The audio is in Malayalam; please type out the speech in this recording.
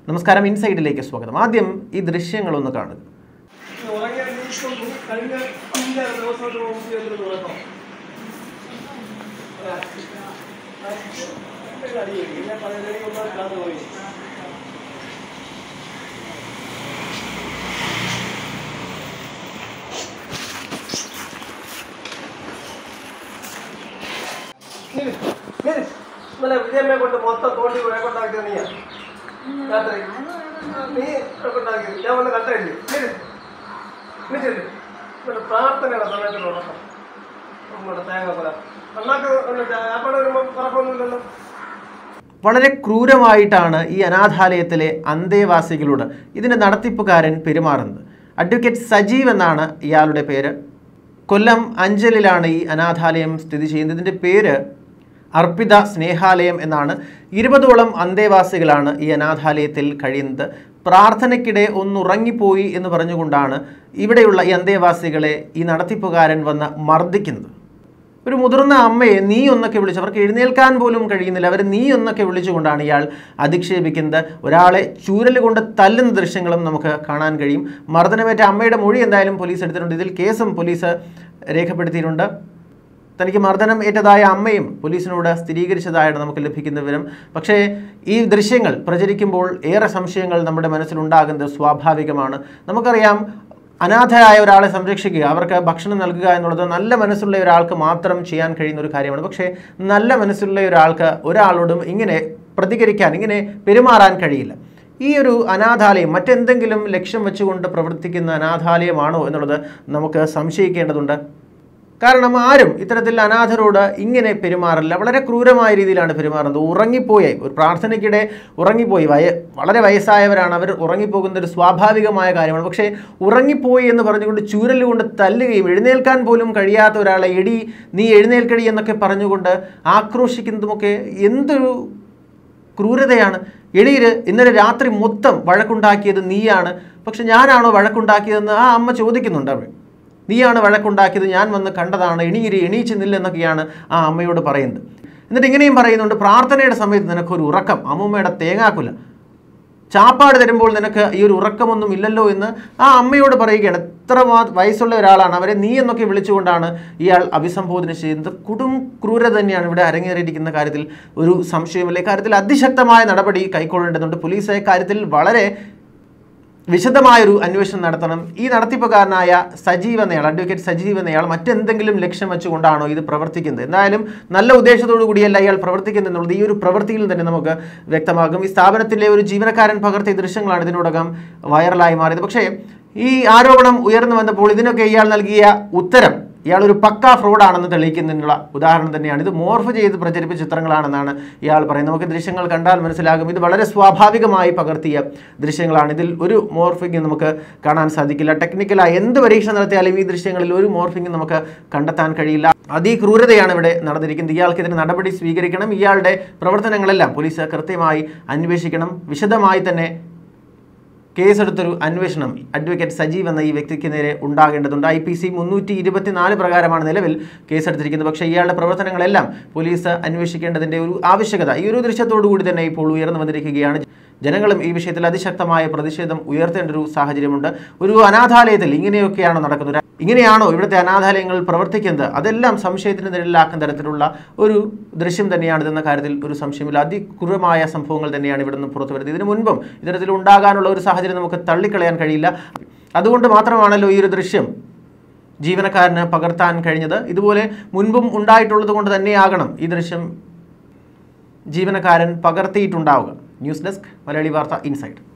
നമസ്കാരം ഇൻസൈഡിലേക്ക് സ്വാഗതം ആദ്യം ഈ ദൃശ്യങ്ങളൊന്ന് കാണുക ഉറങ്ങിയ ദിവസം കഴിഞ്ഞ അഞ്ച് ദിവസമായിട്ട് മുമ്പ് ചെയ്തിരുന്നു കേട്ടോ പിന്നെ പതിനേഴ് ഒന്നും ഇല്ലാതെ പോയി നില്, നില്. ഇന്നലെ വിജയമ്മയെ കൊണ്ട് മൊത്തം തോണ്ടി കൊണ്ടാക്കിയത് നീയാ രാത്രി നീ കൊണ്ടാക്കിയത് ഞാൻ വന്ന് കണ്ടില്ലേ വിളിച്ചില്ലേ ഇവിടെ പ്രാർത്ഥനയുടെ സമയത്തിൽ ഉറക്കം നമ്മുടെ തേങ്ങ കൊല അണ്ണാക്ക് ആപ്പാട് വരുമ്പോൾ പറക്കൊന്നുമില്ലല്ലോ വളരെ ക്രൂരമായിട്ടാണ് ഈ അനാഥാലയത്തിലെ അന്തേവാസികളോട് ഇതിൻ്റെ നടത്തിപ്പുകാരൻ പെരുമാറുന്നത് അഡ്വക്കേറ്റ് സജീവ് എന്നാണ് ഇയാളുടെ പേര് കൊല്ലം അഞ്ചലിലാണ് ഈ അനാഥാലയം സ്ഥിതി ചെയ്യുന്നത് ഇതിൻ്റെ പേര് അർപ്പിത സ്നേഹാലയം എന്നാണ് ഇരുപതോളം അന്തേവാസികളാണ് ഈ അനാഥാലയത്തിൽ കഴിയുന്നത് പ്രാർത്ഥനയ്ക്കിടെ ഒന്നുറങ്ങിപ്പോയി എന്ന് പറഞ്ഞുകൊണ്ടാണ് ഇവിടെയുള്ള ഈ അന്തേവാസികളെ ഈ നടത്തിപ്പുകാരൻ വന്ന് മർദ്ദിക്കുന്നത് ഒരു മുതിർന്ന അമ്മയെ നീ ഒന്നൊക്കെ വിളിച്ച് അവർക്ക് എഴുന്നേൽക്കാൻ പോലും കഴിയുന്നില്ല അവർ നീ ഒന്നൊക്കെ വിളിച്ചുകൊണ്ടാണ് ഇയാൾ അധിക്ഷേപിക്കുന്നത് ഒരാളെ ചൂരൽ കൊണ്ട് തല്ലുന്ന ദൃശ്യങ്ങളും നമുക്ക് കാണാൻ കഴിയും മർദ്ദനമേറ്റ അമ്മയുടെ മൊഴി എന്തായാലും പോലീസ് എടുത്തിട്ടുണ്ട് ഇതിൽ കേസും പോലീസ് രേഖപ്പെടുത്തിയിട്ടുണ്ട് തനിക്ക് മർദ്ദനം ഏറ്റതായ അമ്മയും പോലീസിനോട് സ്ഥിരീകരിച്ചതായാണ് നമുക്ക് ലഭിക്കുന്ന വിവരം പക്ഷേ ഈ ദൃശ്യങ്ങൾ പ്രചരിക്കുമ്പോൾ ഏറെ സംശയങ്ങൾ നമ്മുടെ മനസ്സിലുണ്ടാകുന്നത് സ്വാഭാവികമാണ് നമുക്കറിയാം അനാഥരായ ഒരാളെ സംരക്ഷിക്കുക അവർക്ക് ഭക്ഷണം നൽകുക എന്നുള്ളത് നല്ല മനസ്സുള്ള ഒരാൾക്ക് മാത്രം ചെയ്യാൻ കഴിയുന്ന ഒരു കാര്യമാണ് പക്ഷേ നല്ല മനസ്സുള്ള ഒരാൾക്ക് ഒരാളോടും ഇങ്ങനെ പ്രതികരിക്കാൻ ഇങ്ങനെ പെരുമാറാൻ കഴിയില്ല ഈ ഒരു അനാഥാലയം മറ്റെന്തെങ്കിലും ലക്ഷ്യം വെച്ചുകൊണ്ട് പ്രവർത്തിക്കുന്ന അനാഥാലയമാണോ എന്നുള്ളത് നമുക്ക് സംശയിക്കേണ്ടതുണ്ട് കാരണം ആരും ഇത്തരത്തിൽ അനാഥരോട് ഇങ്ങനെ പെരുമാറില്ല വളരെ ക്രൂരമായ രീതിയിലാണ് പെരുമാറുന്നത് ഉറങ്ങിപ്പോയി ഒരു പ്രാർത്ഥനയ്ക്കിടെ ഉറങ്ങിപ്പോയി വയ വളരെ വയസ്സായവരാണ് അവർ ഉറങ്ങിപ്പോകുന്ന ഒരു സ്വാഭാവികമായ കാര്യമാണ് പക്ഷേ ഉറങ്ങിപ്പോയി എന്ന് പറഞ്ഞുകൊണ്ട് ചൂരൽ കൊണ്ട് തല്ലുകയും എഴുന്നേൽക്കാൻ പോലും കഴിയാത്ത ഒരാളെ എടി നീ എഴുന്നേൽക്കടി എന്നൊക്കെ പറഞ്ഞുകൊണ്ട് ആക്രോശിക്കുന്നതുമൊക്കെ എന്തൊരു ക്രൂരതയാണ് എളിയര് ഇന്നലെ രാത്രി മൊത്തം വഴക്കുണ്ടാക്കിയത് നീയാണ് പക്ഷെ ഞാനാണോ വഴക്കുണ്ടാക്കിയതെന്ന് ആ അമ്മ ചോദിക്കുന്നുണ്ട് അവർ നീയാണ് വഴക്കുണ്ടാക്കിയത് ഞാൻ വന്ന് കണ്ടതാണ് എണീര് എണീച്ച് നില്ലെന്നൊക്കെയാണ് ആ അമ്മയോട് പറയുന്നത് എന്നിട്ട് ഇങ്ങനെയും പറയുന്നുണ്ട് പ്രാർത്ഥനയുടെ സമയത്ത് നിനക്കൊരു ഉറക്കം അമ്മൂമ്മയുടെ തേങ്ങാക്കുല ചാപ്പാട് തരുമ്പോൾ നിനക്ക് ഈ ഒരു ഉറക്കമൊന്നും ഇല്ലല്ലോ എന്ന് ആ അമ്മയോട് പറയുകയാണ് എത്ര മാ വയസ്സുള്ള ഒരാളാണ് അവരെ നീ എന്നൊക്കെ വിളിച്ചുകൊണ്ടാണ് ഇയാൾ അഭിസംബോധന ചെയ്യുന്നത് കൊടും ക്രൂരത തന്നെയാണ് ഇവിടെ അരങ്ങേറിയിരിക്കുന്ന കാര്യത്തിൽ ഒരു സംശയമില്ല ഇക്കാര്യത്തിൽ അതിശക്തമായ നടപടി കൈക്കൊള്ളേണ്ടതുണ്ട് പോലീസ് ഇക്കാര്യത്തിൽ വളരെ വിശദമായൊരു അന്വേഷണം നടത്തണം ഈ നടത്തിപ്പുകാരനായ സജീവ് എന്നയാൾ അഡ്വക്കേറ്റ് സജീവ് എന്നയാൾ മറ്റെന്തെങ്കിലും ലക്ഷ്യം വെച്ചുകൊണ്ടാണോ ഇത് പ്രവർത്തിക്കുന്നത് എന്തായാലും നല്ല ഉദ്ദേശത്തോടു കൂടിയല്ല ഇയാൾ പ്രവർത്തിക്കുന്നത് എന്നുള്ളത് ഈ ഒരു പ്രവൃത്തിയിൽ തന്നെ നമുക്ക് വ്യക്തമാകും ഈ സ്ഥാപനത്തിലെ ഒരു ജീവനക്കാരൻ പകർത്തിയ ദൃശ്യങ്ങളാണ് ഇതിനോടകം വൈറലായി മാറിയത് പക്ഷേ ഈ ആരോപണം ഉയർന്നു വന്നപ്പോൾ ഇതിനൊക്കെ ഇയാൾ നൽകിയ ഉത്തരം ഇയാൾ ഒരു പക്ക ഫ്രോഡാണെന്ന് തെളിയിക്കുന്നതിനുള്ള ഉദാഹരണം തന്നെയാണ് ഇത് മോർഫ് ചെയ്ത് പ്രചരിപ്പിച്ച ചിത്രങ്ങളാണെന്നാണ് ഇയാൾ പറയുന്നത് നമുക്ക് ദൃശ്യങ്ങൾ കണ്ടാൽ മനസ്സിലാകും ഇത് വളരെ സ്വാഭാവികമായി പകർത്തിയ ദൃശ്യങ്ങളാണ് ഇതിൽ ഒരു മോർഫിംഗ് നമുക്ക് കാണാൻ സാധിക്കില്ല ടെക്നിക്കലായി എന്ത് പരീക്ഷ നടത്തിയാലും ഈ ദൃശ്യങ്ങളിൽ ഒരു മോർഫിംഗ് നമുക്ക് കണ്ടെത്താൻ കഴിയില്ല അതിക്രൂരതയാണ് ഇവിടെ നടന്നിരിക്കുന്നത് ഇയാൾക്കെതിരെ നടപടി സ്വീകരിക്കണം ഇയാളുടെ പ്രവർത്തനങ്ങളെല്ലാം പോലീസ് കൃത്യമായി അന്വേഷിക്കണം വിശദമായി തന്നെ കേസെടുത്തൊരു അന്വേഷണം അഡ്വക്കേറ്റ് സജീവ് എന്ന ഈ വ്യക്തിക്ക് നേരെ ഉണ്ടാകേണ്ടതുണ്ട് ഐ പി സി മുന്നൂറ്റി ഇരുപത്തിനാല് പ്രകാരമാണ് നിലവിൽ കേസെടുത്തിരിക്കുന്നത് പക്ഷേ ഇയാളുടെ പ്രവർത്തനങ്ങളെല്ലാം പോലീസ് അന്വേഷിക്കേണ്ടതിൻ്റെ ഒരു ആവശ്യകത ഈ ഒരു ദൃശ്യത്തോടു കൂടി തന്നെ ഇപ്പോൾ ഉയർന്നു വന്നിരിക്കുകയാണ് ജനങ്ങളും ഈ വിഷയത്തിൽ അതിശക്തമായ പ്രതിഷേധം ഉയർത്തേണ്ട ഒരു സാഹചര്യമുണ്ട് ഒരു അനാഥാലയത്തിൽ ഇങ്ങനെയൊക്കെയാണോ നടക്കുന്നത് ഇങ്ങനെയാണോ ഇവിടുത്തെ അനാഥാലയങ്ങൾ പ്രവർത്തിക്കുന്നത് അതെല്ലാം സംശയത്തിന് നിഴലിലാക്കുന്ന തരത്തിലുള്ള ഒരു ദൃശ്യം തന്നെയാണിതെന്ന കാര്യത്തിൽ ഒരു സംശയമില്ല അതിക്രൂരമായ സംഭവങ്ങൾ തന്നെയാണ് ഇവിടെ നിന്ന് പുറത്തു വരുന്നത് ഇതിനു മുൻപും ഇത്തരത്തിൽ ഉണ്ടാകാനുള്ള ഒരു സാഹചര്യം നമുക്ക് തള്ളിക്കളയാൻ കഴിയില്ല അതുകൊണ്ട് മാത്രമാണല്ലോ ഈ ഒരു ദൃശ്യം ജീവനക്കാരന് പകർത്താൻ കഴിഞ്ഞത് ഇതുപോലെ മുൻപും ഉണ്ടായിട്ടുള്ളത് കൊണ്ട് തന്നെയാകണം ഈ ദൃശ്യം ജീവനക്കാരൻ പകർത്തിയിട്ടുണ്ടാവുക ന്യൂസ് ഡെസ്ക് മലയാളി വാർത്ത ഇൻസൈറ്റ്